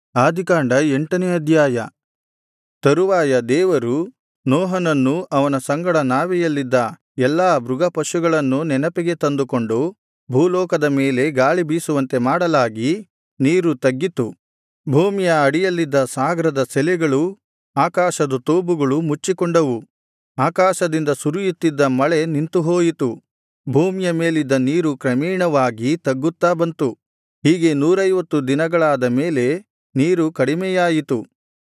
ಆದಿಕಾಂಡ ಎಂಟನೇ ಅಧ್ಯಾಯ ತರುವಾಯ ದೇವರು ನೋಹನನ್ನೂ ಅವನ ಸಂಗಡ ನಾವೆಯಲ್ಲಿದ್ದ ಎಲ್ಲಾ ಮೃಗಪಶುಗಳನ್ನೂ ನೆನಪಿಗೆ ತಂದುಕೊಂಡು ಭೂಲೋಕದ ಮೇಲೆ ಗಾಳಿ ಬೀಸುವಂತೆ ಮಾಡಲಾಗಿ ನೀರು ತಗ್ಗಿತು ಭೂಮಿಯ ಅಡಿಯಲ್ಲಿದ್ದ ಸಾಗರದ ಸೆಲೆಗಳೂ ಆಕಾಶದ ತೂಬುಗಳೂ ಮುಚ್ಚಿಕೊಂಡವು ಆಕಾಶದಿಂದ ಸುರಿಯುತ್ತಿದ್ದ ಮಳೆ ನಿಂತುಹೋಯಿತು ಭೂಮಿಯ ಮೇಲಿದ್ದ ನೀರು ಕ್ರಮೇಣವಾಗಿ ತಗ್ಗುತ್ತಾ ಬಂತು ಹೀಗೆ ನೂರೈವತ್ತು ದಿನಗಳಾದ ಮೇಲೆ ನೀರು ಕಡಿಮೆಯಾಯಿತು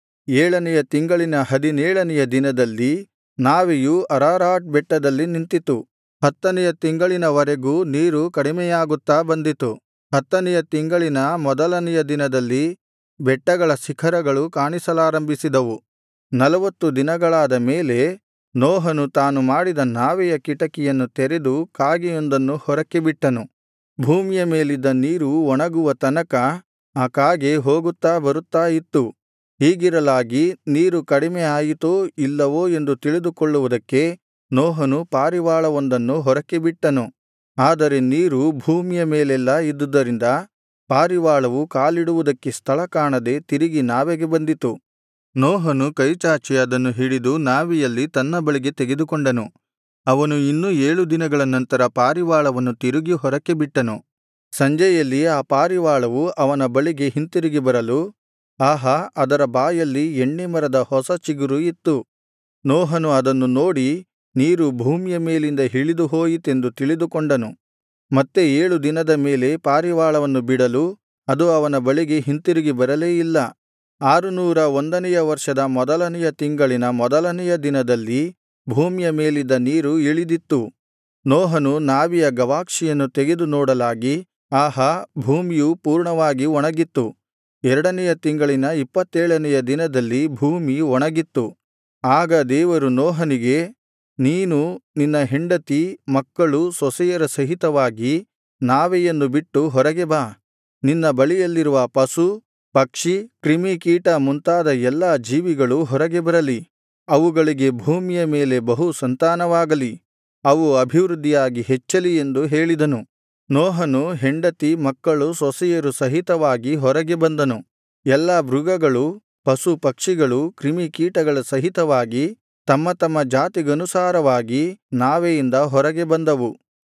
ಏಳನೆಯ ತಿಂಗಳಿನ ಹದಿನೇಳನೆಯ ದಿನದಲ್ಲಿ ನಾವೆಯು ಅರಾರಾಟ್ ಬೆಟ್ಟದಲ್ಲಿ ನಿಂತಿತು ಹತ್ತನೆಯ ತಿಂಗಳಿನ ವರೆಗೂ ನೀರು ಕಡಿಮೆಯಾಗುತ್ತಾ ಬಂದಿತು ಹತ್ತನೆಯ ತಿಂಗಳಿನ ಮೊದಲನೆಯ ದಿನದಲ್ಲಿ ಬೆಟ್ಟಗಳ ಶಿಖರಗಳು ಕಾಣಿಸಲಾರಂಭಿಸಿದವು ನಲವತ್ತು ದಿನಗಳಾದ ಮೇಲೆ ನೋಹನು ತಾನು ಮಾಡಿದ ನಾವೆಯ ಕಿಟಕಿಯನ್ನು ತೆರೆದು ಕಾಗೆಯೊಂದನ್ನು ಹೊರಕ್ಕೆ ಬಿಟ್ಟನು ಭೂಮಿಯ ಮೇಲಿದ್ದ ನೀರು ಒಣಗುವ ತನಕ ಆ ಕಾಗೆ ಹೋಗುತ್ತಾ ಬರುತ್ತಾ ಇತ್ತು ಹೀಗಿರಲಾಗಿ ನೀರು ಕಡಿಮೆ ಆಯಿತೋ ಇಲ್ಲವೋ ಎಂದು ತಿಳಿದುಕೊಳ್ಳುವುದಕ್ಕೆ ನೋಹನು ಪಾರಿವಾಳವೊಂದನ್ನು ಹೊರಕ್ಕೆ ಬಿಟ್ಟನು ಆದರೆ ನೀರು ಭೂಮಿಯ ಮೇಲೆಲ್ಲಾ ಇದ್ದುದರಿಂದ ಪಾರಿವಾಳವು ಕಾಲಿಡುವುದಕ್ಕೆ ಸ್ಥಳ ಕಾಣದೆ ತಿರುಗಿ ನಾವೆಗೆ ಬಂದಿತು ನೋಹನು ಕೈಚಾಚಿ ಅದನ್ನು ಹಿಡಿದು ನಾವೆಯಲ್ಲಿ ತನ್ನ ಬಳಿಗೆ ತೆಗೆದುಕೊಂಡನು ಅವನು ಇನ್ನೂ ಏಳು ದಿನಗಳ ನಂತರ ಪಾರಿವಾಳವನ್ನು ತಿರುಗಿ ಹೊರಕ್ಕೆ ಬಿಟ್ಟನು ಸಂಜೆಯಲ್ಲಿ ಆ ಪಾರಿವಾಳವು ಅವನ ಬಳಿಗೆ ಹಿಂತಿರುಗಿ ಬರಲು ಆಹಾ ಅದರ ಬಾಯಲ್ಲಿ ಎಣ್ಣೆ ಮರದ ಹೊಸ ಚಿಗುರು ಇತ್ತು ನೋಹನು ಅದನ್ನು ನೋಡಿ ನೀರು ಭೂಮಿಯ ಮೇಲಿಂದ ಇಳಿದು ಹೋಯಿತೆಂದು ತಿಳಿದುಕೊಂಡನು ಮತ್ತೆ ಏಳು ದಿನದ ಮೇಲೆ ಪಾರಿವಾಳವನ್ನು ಬಿಡಲು ಅದು ಅವನ ಬಳಿಗೆ ಹಿಂತಿರುಗಿ ಬರಲೇ ಇಲ್ಲ ಆರುನೂರ ಒಂದನೆಯ ವರ್ಷದ ಮೊದಲನೆಯ ತಿಂಗಳಿನ ಮೊದಲನೆಯ ದಿನದಲ್ಲಿ ಭೂಮಿಯ ಮೇಲಿದ್ದ ನೀರು ಇಳಿದಿತ್ತು ನೋಹನು ನಾವೆಯ ಗವಾಕ್ಷಿಯನ್ನು ತೆಗೆದು ನೋಡಲಾಗಿ ಆಹಾ ಭೂಮಿಯು ಪೂರ್ಣವಾಗಿ ಒಣಗಿತ್ತು ಎರಡನೆಯ ತಿಂಗಳಿನ ಇಪ್ಪತ್ತೇಳನೆಯ ದಿನದಲ್ಲಿ ಭೂಮಿ ಒಣಗಿತ್ತು ಆಗ ದೇವರು ನೋಹನಿಗೆ ನೀನು ನಿನ್ನ ಹೆಂಡತಿ ಮಕ್ಕಳು ಸೊಸೆಯರ ಸಹಿತವಾಗಿ ನಾವೆಯನ್ನು ಬಿಟ್ಟು ಹೊರಗೆ ಬಾ ನಿನ್ನ ಬಳಿಯಲ್ಲಿರುವ ಪಶು ಪಕ್ಷಿ ಕ್ರಿಮಿಕೀಟ ಮುಂತಾದ ಎಲ್ಲಾ ಜೀವಿಗಳು ಹೊರಗೆ ಬರಲಿ ಅವುಗಳಿಗೆ ಭೂಮಿಯ ಮೇಲೆ ಬಹು ಸಂತಾನವಾಗಲಿ ಅವು ಅಭಿವೃದ್ಧಿಯಾಗಿ ಹೆಚ್ಚಲಿ ಎಂದು ಹೇಳಿದನು ನೋಹನು ಹೆಂಡತಿ ಮಕ್ಕಳು ಸೊಸೆಯರು ಸಹಿತವಾಗಿ ಹೊರಗೆ ಬಂದನು ಎಲ್ಲಾ ಮೃಗಗಳು ಪಶು ಪಕ್ಷಿಗಳು ಕ್ರಿಮಿಕೀಟಗಳ ಸಹಿತವಾಗಿ ತಮ್ಮ ತಮ್ಮ ಜಾತಿಗನುಸಾರವಾಗಿ ನಾವೆಯಿಂದ ಹೊರಗೆ ಬಂದವು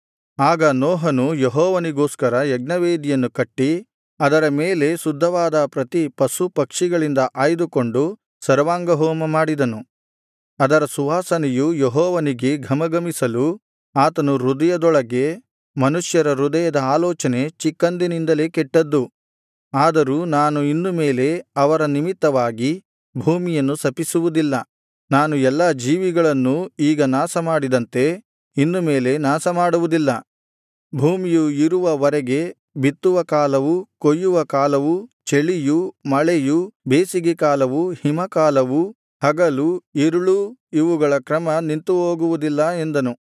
ಆಗ ನೋಹನು ಯೆಹೋವನಿಗೋಸ್ಕರ ಯಜ್ಞವೇದಿಯನ್ನು ಕಟ್ಟಿ ಅದರ ಮೇಲೆ ಶುದ್ಧವಾದ ಪ್ರತಿ ಪಶು ಪಕ್ಷಿಗಳಿಂದ ಆಯ್ದುಕೊಂಡು ಸರ್ವಾಂಗಹೋಮ ಮಾಡಿದನು ಅದರ ಸುವಾಸನೆಯು ಯೆಹೋವನಿಗೆ ಘಮಘಮಿಸಲು ಆತನು ಹೃದಯದೊಳಗೆ ಮನುಷ್ಯರ ಹೃದಯದ ಆಲೋಚನೆ ಚಿಕ್ಕಂದಿನಿಂದಲೇ ಕೆಟ್ಟದ್ದು ಆದರೂ ನಾನು ಇನ್ನು ಮೇಲೆ ಅವರ ನಿಮಿತ್ತವಾಗಿ ಭೂಮಿಯನ್ನು ಶಪಿಸುವುದಿಲ್ಲ ನಾನು ಎಲ್ಲಾ ಜೀವಿಗಳನ್ನೂ ಈಗ ನಾಶಮಾಡಿದಂತೆ ಇನ್ನು ಮೇಲೆ ನಾಶಮಾಡುವುದಿಲ್ಲ ಭೂಮಿಯು ಇರುವ ವರೆಗೆ ಬಿತ್ತುವ ಕಾಲವೂ ಕೊಯ್ಯುವ ಕಾಲವೂ ಚಳಿಯೂ ಮಳೆಯೂ ಬೇಸಿಗೆ ಕಾಲವೂ ಹಿಮಕಾಲವೂ ಹಗಲು ಇರುಳೂ ಇವುಗಳ ಕ್ರಮ ನಿಂತುಹೋಗುವುದಿಲ್ಲ ಎಂದನು